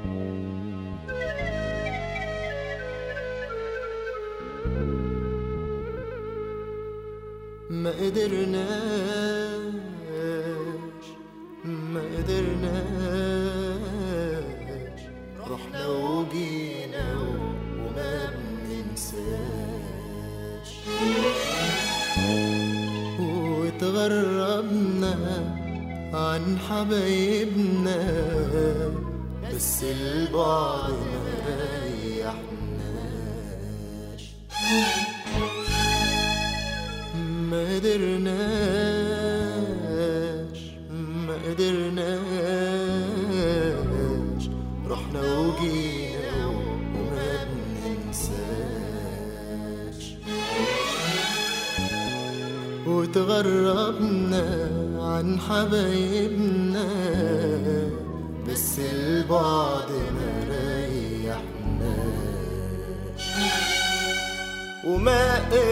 ما قدرناش ما قدرناش رحنا وجينا وما بننساش وتغربنا عن حبايبنا بس البعد ما ريحناش ما قدرناش ما قدرناش رحنا وجينا وما بننساش وتغربنا عن حبايبنا بس البعد ما ريحناش وما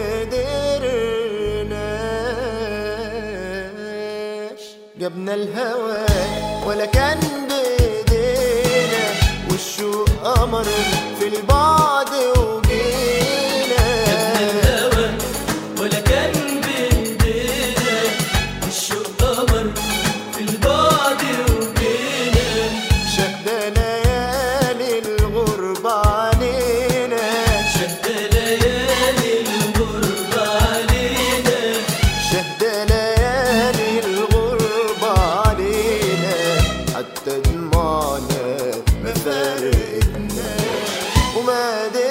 قدرناش جبنا الهوى ولا كان بايدينا والشوق قمر في البعد وجينا الهوى ولا كان بايدينا الشوق قمر في البعد وجينا شد ليالي الغربة علينا شد ليالي الغربة علينا شهد ليالي الغربة علينا حتى دموعنا ما فرقتناش وما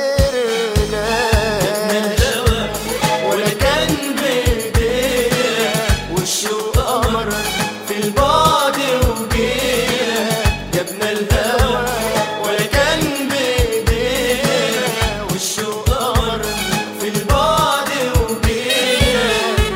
قدرناش الهوى ولا كان بايدينا والشوق قمر في البعد وجينا جبنا الهوى ولا كان بايدينا والشوق قمر في البعد وجينا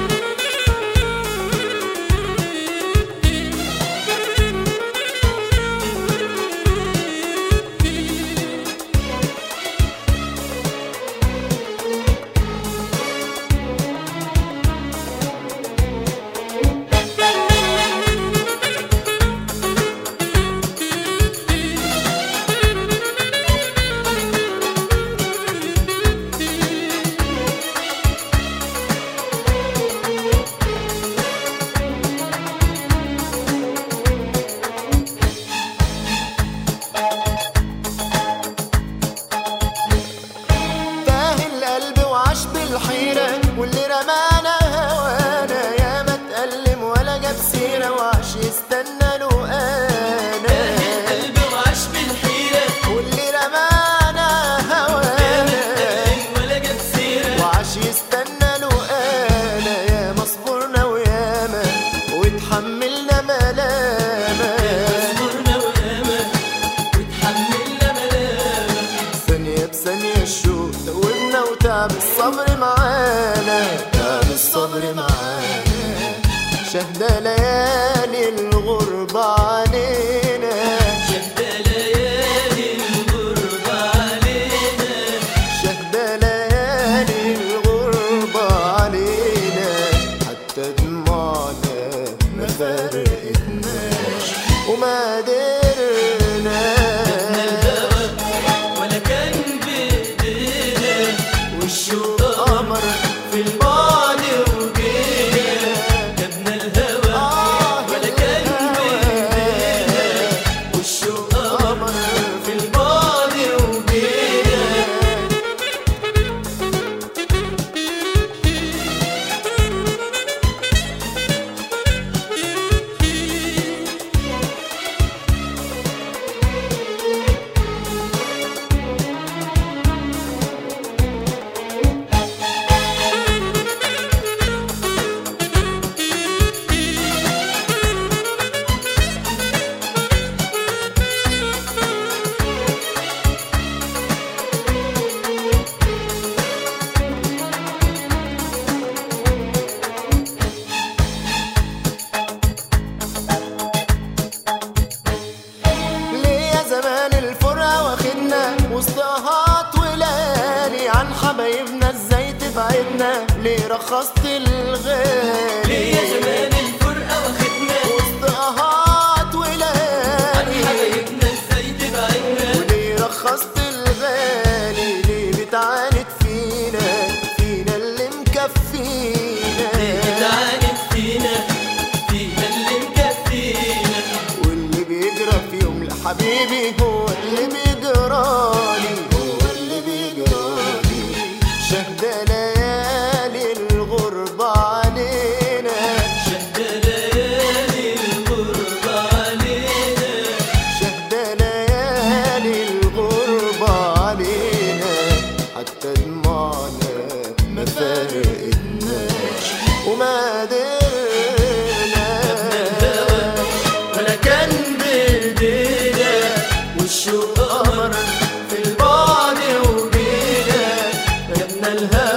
تاه القلب وعاش بالحيرة واللي رمانا هوانا يا ما اتألم ولا جاب سيرة وعاش يستنى له أنا القلب وعاش بالحيرة واللي رمانا هوانا ولا جاب سيرة وعاش يستنى له أنا يا مصبرنا وياما وتحملنا ملامة صبرنا وأمل وتحملنا ملامة ثانية بثانية الشوق دوبنا وتعب الصبر معانا تعب الصبر معانا شهد ليالي الغربة علينا شد ليالي الغربة علينا شهد ليالي الغربة علينا حتى دموعنا ما فرقتناش وما قدرناش الهوى ولا كان بإيدينا والشوق قمر في البعد وجينا جبنا الهوى آه ولا كان بإيدينا والشوق قمر في البعد وجينا ليه يا زمان الفرقة واخدنا وسط قهات وليالي عن حبايبنا ازاي تبعدنا ليه رخصت الغالي ليه يا زمان الفرقة واخدنا وسط قهات عن وليالي حبايبنا ازاي تبعدنا هو اللي بيجرالي هو اللي بيجرالي شهد ليالي الغربة علينا شهد ليالي الغربة علينا شهد ليالي الغربة علينا حتى دموعنا ما فرقتناش وما قدرنا ولا كان بايدينا والشوق قمر في البعد وجينا جبنا الهوى